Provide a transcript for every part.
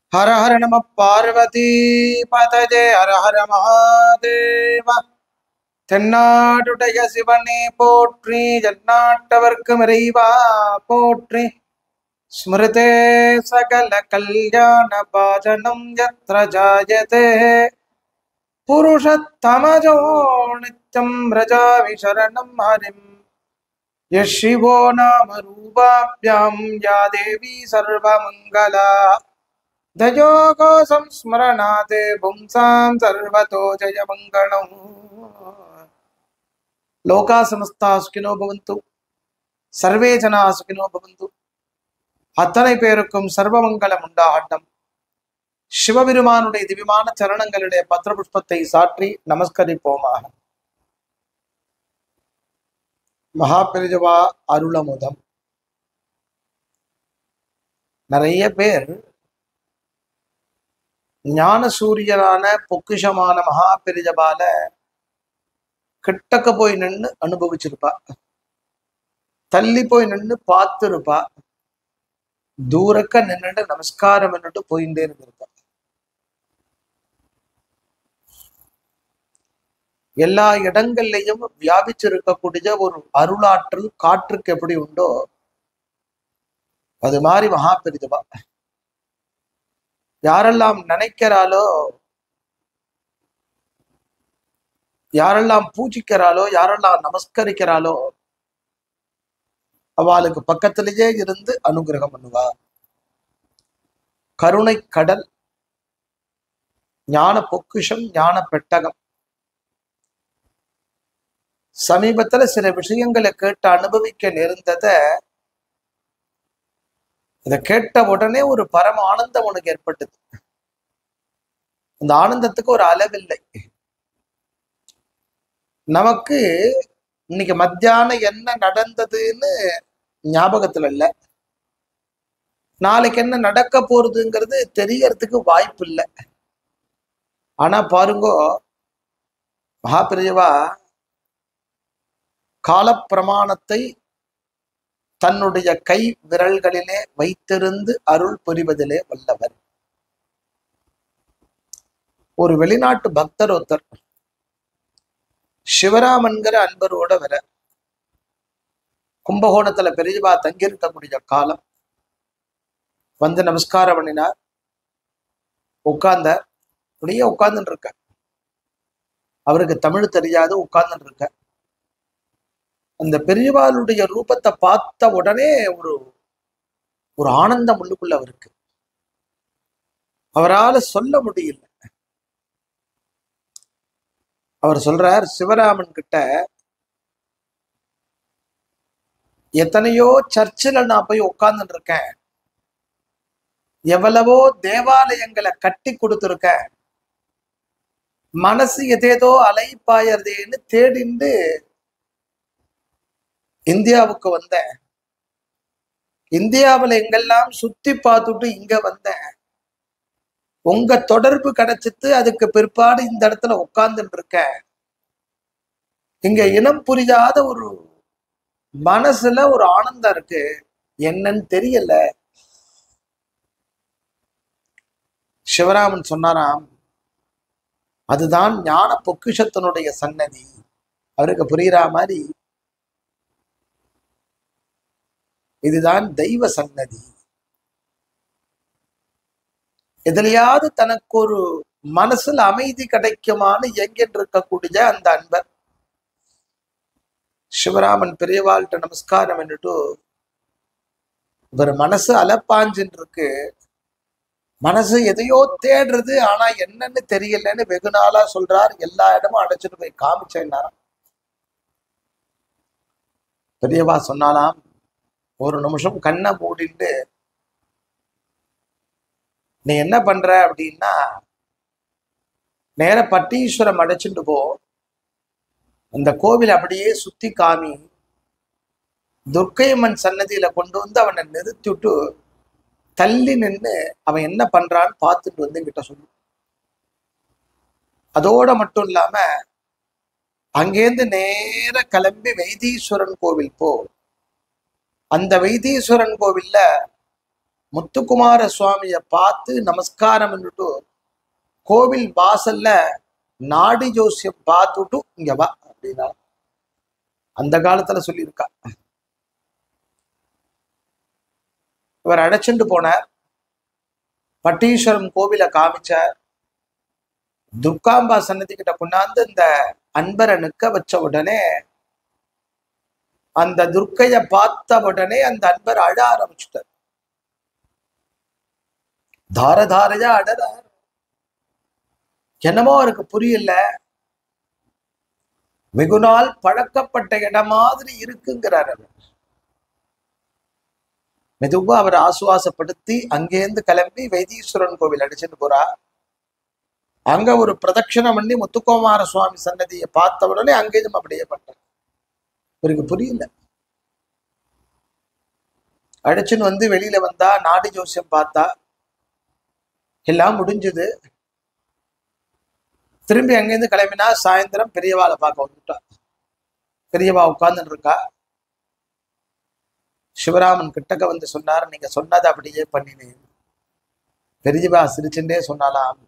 ஹர ஹர நம பார்வதி பதஜே ஹர ஹர மகாதேவ தென்னாடுடைய சிவனே போற்றி ஜன்னாட்டவர்க்கும் இறைவா போற்றி ஸ்மிருதே சகல கல்யாண பாஜனம் யத்ர ஜாயதே புருஷத்தமஜோ நித்யம் ரஜாவி சரணம் ஹரிம் यः शिवो नाम रूपाभ्यां या देवी सर्वमङ्गला दयोगो संस्मरणात् पुंसां सर्वतो जयमङ्गलम् लोका समस्ता सुखिनो भवन्तु சர்வே ஜனா சுகினோ பவந்து அத்தனை பேருக்கும் சர்வமங்கலம் உண்டாகட்டும் சிவபெருமானுடைய திவ்யமான சரணங்களுடைய பத்திர புஷ்பத்தை சாற்றி நமஸ்கரிப்போமாக மகாபெரிஜவா அருளமுதம் நிறைய பேர் ஞான சூரியனான பொக்கிஷமான மகாபெரிஜபால கிட்டக்க போய் நின்று அனுபவிச்சிருப்பா தள்ளி போய் நின்று பார்த்துருப்பா தூரக்க நின்னுட்டு நமஸ்காரம் பண்ணிட்டு போயிட்டே இருந்திருப்பா எல்லா இடங்கள்லையும் வியாபிச்சிருக்கக்கூடிய ஒரு அருளாற்றல் காற்றுக்கு எப்படி உண்டோ அது மாதிரி மகா பெரிதுவா யாரெல்லாம் நினைக்கிறாளோ யாரெல்லாம் பூஜிக்கிறாளோ யாரெல்லாம் நமஸ்கரிக்கிறாளோ அவளுக்கு பக்கத்திலேயே இருந்து அனுகிரகம் பண்ணுவா கருணை கடல் ஞான பொக்கிஷம் ஞான பெட்டகம் சமீபத்துல சில விஷயங்களை கேட்டு அனுபவிக்க நேர்ந்தத இதை கேட்ட உடனே ஒரு பரம ஆனந்தம் உனக்கு ஏற்பட்டது அந்த ஆனந்தத்துக்கு ஒரு அளவில்லை நமக்கு இன்னைக்கு மத்தியானம் என்ன நடந்ததுன்னு ஞாபகத்துல இல்லை நாளைக்கு என்ன நடக்க போறதுங்கிறது தெரியறதுக்கு வாய்ப்பு இல்லை ஆனா பாருங்கோ மகாபிரியவா காலப்பிரமாணத்தை தன்னுடைய கை விரல்களிலே வைத்திருந்து அருள் புரிவதிலே வல்லவர் ஒரு வெளிநாட்டு பக்தர் ஒருத்தர் சிவராமன்கிற அன்பரோட வர கும்பகோணத்துல பெரியவா தங்கியிருக்கக்கூடிய காலம் வந்து நமஸ்காரம் பண்ணினார் உட்கார்ந்தார் அப்படியே உட்கார்ந்துட்டு இருக்க அவருக்கு தமிழ் தெரியாது உட்கார்ந்துட்டு இருக்க அந்த பெரியவாளுடைய ரூபத்தை பார்த்த உடனே ஒரு ஒரு ஆனந்தம் உள்ளுக்குள்ள அவருக்கு அவரால் சொல்ல முடியல அவர் சொல்றார் சிவராமன் கிட்ட எத்தனையோ சர்ச்சில் நான் போய் உட்கார்ந்துட்டு இருக்கேன் எவ்வளவோ தேவாலயங்களை கட்டி கொடுத்துருக்கேன் மனசு எதேதோ அலைப்பாயறதேன்னு தேடிண்டு இந்தியாவுக்கு வந்தேன் இந்தியாவில் எங்கெல்லாம் சுத்தி பார்த்துட்டு இங்க வந்தேன் உங்க தொடர்பு கிடைச்சிட்டு அதுக்கு பிற்பாடு இந்த இடத்துல உட்கார்ந்துட்டு இருக்கேன் இங்க இனம் புரியாத ஒரு மனசுல ஒரு ஆனந்தம் இருக்கு என்னன்னு தெரியல சிவராமன் சொன்னாராம் அதுதான் ஞான பொக்கிஷத்தினுடைய சன்னதி அவருக்கு புரியுற மாதிரி இதுதான் தெய்வ சன்னதி எதிலையாவது தனக்கு ஒரு மனசுல அமைதி கிடைக்குமான்னு எங்கிட்டு இருக்கக்கூடிய அந்த அன்பர் சிவராமன் பெரியவாள்கிட்ட நமஸ்காரம் என்னட்டு இவர் மனசு அலப்பாஞ்சின்னு இருக்கு மனசு எதையோ தேடுறது ஆனா என்னன்னு தெரியலன்னு வெகு நாளா சொல்றார் எல்லா இடமும் அடைச்சிட்டு போய் காமிச்சேன்னாராம் பெரியவா சொன்னாலாம் ஒரு நிமிஷம் கண்ணை மூடிட்டு நீ என்ன பண்ற அப்படின்னா நேர பட்டீஸ்வரம் அடைச்சிட்டு போ அந்த கோவில் அப்படியே சுத்தி காமி துர்க்கையம்மன் சன்னதியில கொண்டு வந்து அவனை நிறுத்தி விட்டு தள்ளி நின்று அவன் என்ன பண்றான்னு பார்த்துட்டு வந்து கிட்ட சொல்லு அதோட மட்டும் இல்லாம அங்கேருந்து நேர கிளம்பி வைத்தீஸ்வரன் கோவில் போ அந்த வைத்தீஸ்வரன் கோவில்ல முத்துக்குமார சுவாமிய பார்த்து நமஸ்காரம் பண்ணிட்டு கோவில் வாசல்ல நாடி ஜோசியம் பார்த்துட்டு இங்க வா அப்படின்னா அந்த காலத்துல சொல்லியிருக்கா இவர் அழைச்சிட்டு போனார் பட்டீஸ்வரம் கோவில காமிச்சார் துர்காம்பா சன்னதி கிட்ட கொண்டாந்து இந்த அன்பரை நிற்க வச்ச உடனே அந்த துர்க்கைய பார்த்த உடனே அந்த அன்பர் அழ ஆரம்பிச்சுட்டார் தார தாரையா அழறார் என்னமோ அவருக்கு புரியல வெகு நாள் பழக்கப்பட்ட இடம் மாதிரி இருக்குங்கிறார் அவர் மெதுவா அவர் ஆசுவாசப்படுத்தி அங்கேருந்து கிளம்பி வைத்தீஸ்வரன் கோவில் அடிச்சுட்டு போறா அங்க ஒரு பிரதட்சணம் பண்ணி முத்துக்குமார சுவாமி சன்னதியை பார்த்த உடனே அங்கேயும் அப்படியே பண்ணார் இவருக்கு புரியல அடிச்சுன்னு வந்து வெளியில வந்தா நாடி ஜோசியம் பார்த்தா எல்லாம் முடிஞ்சது திரும்பி அங்கேருந்து கிளம்பினா சாயந்தரம் பெரியவாளை பார்க்க வந்துட்டா பெரியவா உட்கார்ந்துட்டு இருக்கா சிவராமன் கிட்டக்க வந்து சொன்னார் நீங்க சொன்னதை அப்படியே பண்ணினேன் பெரியவா சிரிச்சுட்டே சொன்னாலாம்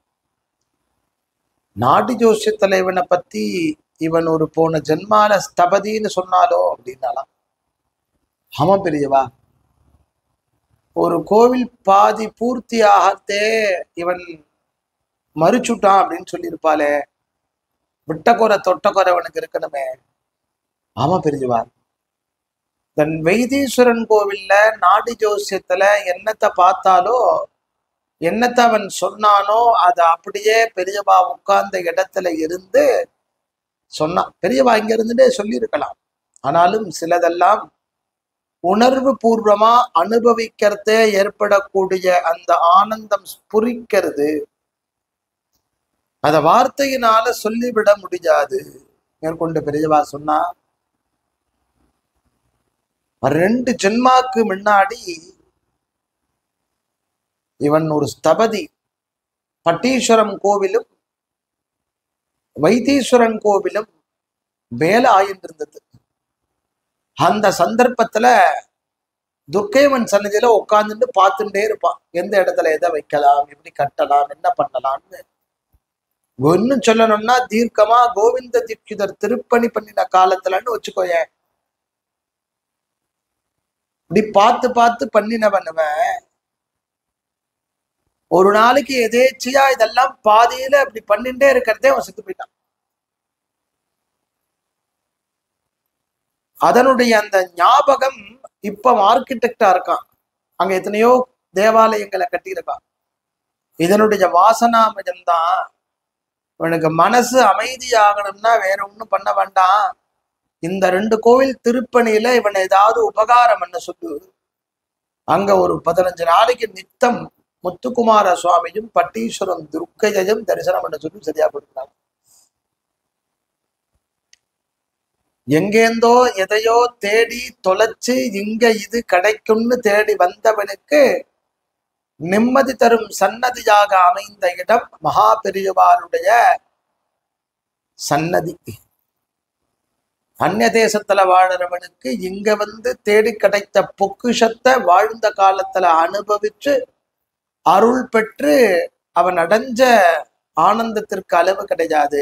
நாடி ஜோசிய தலைவனை பத்தி இவன் ஒரு போன ஜென்மால ஸ்தபதின்னு சொன்னாலோ அப்படின்னாலாம் ஆமா பெரியவா ஒரு கோவில் பாதி பூர்த்தி ஆகத்தே இவன் மறுச்சுட்டான் அப்படின்னு சொல்லியிருப்பாளே விட்டக்குறை தொட்டக்குறை அவனுக்கு இருக்கணுமே ஆமா பெரியவா தன் வைத்தீஸ்வரன் கோவில்ல நாடி ஜோசியத்துல என்னத்தை பார்த்தாலோ என்னத்தை அவன் சொன்னானோ அதை அப்படியே பெரியவா உட்கார்ந்த இடத்துல இருந்து சொன்னான் பெரியவா இங்க இருந்துட்டே சொல்லியிருக்கலாம் ஆனாலும் சிலதெல்லாம் உணர்வு பூர்வமா அனுபவிக்கிறதே ஏற்படக்கூடிய அந்த ஆனந்தம் புரிக்கிறது அத வார்த்தையினால சொல்லிவிட முடியாது மேற்கொண்டு பெரியவா சொன்னா ரெண்டு ஜென்மாக்கு முன்னாடி இவன் ஒரு ஸ்தபதி பட்டீஸ்வரம் கோவிலும் வைத்தீஸ்வரன் கோவிலும் வேலை ஆயிட்டு இருந்தது அந்த சந்தர்ப்பத்துல துர்க்கைவன் சன்னதியில உட்காந்துட்டு பார்த்துட்டே இருப்பான் எந்த இடத்துல எதை வைக்கலாம் எப்படி கட்டலாம் என்ன பண்ணலாம்னு இன்னும் சொல்லணும்னா தீர்க்கமா கோவிந்த தீட்சிதர் திருப்பணி பண்ணின காலத்துலன்னு வச்சுக்கோயேன் இப்படி பார்த்து பார்த்து பண்ணினவனுவன் ஒரு நாளைக்கு எதேச்சியா இதெல்லாம் பாதியில அப்படி பண்ணிட்டே இருக்கிறதே அவன் செத்து போயிட்டான் அதனுடைய அந்த ஞாபகம் இப்ப ஆர்கிடெக்டா இருக்கான் அங்க எத்தனையோ தேவாலயங்களை கட்டியிருக்கான் இதனுடைய வாசனாமயம்தான் இவனுக்கு மனசு அமைதியாகணும்னா வேற ஒண்ணும் பண்ண வேண்டாம் இந்த ரெண்டு கோவில் திருப்பணியில இவன் ஏதாவது உபகாரம் பண்ண சொல்லு அங்க ஒரு பதினஞ்சு நாளைக்கு நித்தம் முத்துக்குமார சுவாமியும் பட்டீஸ்வரம் துர்க்கையையும் தரிசனம் பண்ண சொல்லி சரியா கொடுக்குறாங்க எங்கேந்தோ எதையோ தேடி தொலைச்சு இங்க இது கிடைக்கும்னு தேடி வந்தவனுக்கு நிம்மதி தரும் சன்னதியாக அமைந்த இடம் மகா பெரியவாருடைய சன்னதி அந்நிய தேசத்துல வாழறவனுக்கு இங்க வந்து தேடி கிடைத்த பொக்குஷத்தை வாழ்ந்த காலத்துல அனுபவிச்சு அருள் பெற்று அவன் அடைஞ்ச ஆனந்தத்திற்கு அளவு கிடையாது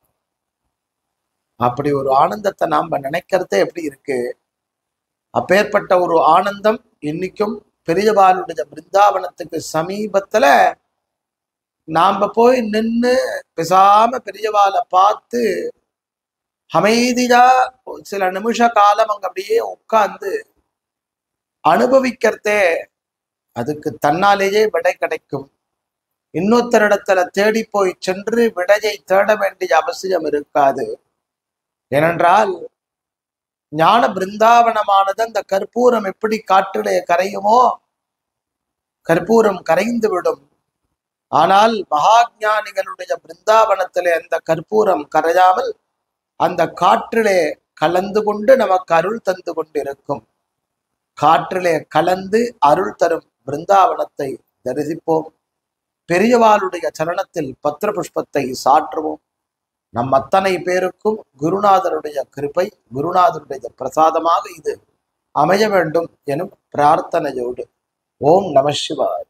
அப்படி ஒரு ஆனந்தத்தை நாம நினைக்கிறதே எப்படி இருக்கு அப்பேற்பட்ட ஒரு ஆனந்தம் இன்னைக்கும் பெரியவாளுடைய பிருந்தாவனத்துக்கு சமீபத்துல நாம போய் நின்று பேசாம பெரியவாளை பார்த்து அமைதியா சில நிமிஷ காலம் அங்க அப்படியே உட்கார்ந்து அனுபவிக்கிறதே அதுக்கு தன்னாலேயே விடை கிடைக்கும் இன்னொருத்தரிடத்துல தேடி போய் சென்று விடையை தேட வேண்டிய அவசியம் இருக்காது ஏனென்றால் ஞான பிருந்தாவனமானது அந்த கற்பூரம் எப்படி காற்றிலே கரையுமோ கற்பூரம் கரைந்து விடும் ஆனால் மகாஜானிகளுடைய பிருந்தாவனத்திலே அந்த கற்பூரம் கரையாமல் அந்த காற்றிலே கலந்து கொண்டு நமக்கு அருள் தந்து கொண்டிருக்கும் காற்றிலே கலந்து அருள் தரும் பிருந்தாவனத்தை தரிசிப்போம் பெரியவாளுடைய சரணத்தில் பத்திர புஷ்பத்தை சாற்றுவோம் நம் அத்தனை பேருக்கும் குருநாதருடைய கிருபை குருநாதருடைய பிரசாதமாக இது அமைய வேண்டும் எனும் பிரார்த்தனையோடு ஓம் நம சிவாய்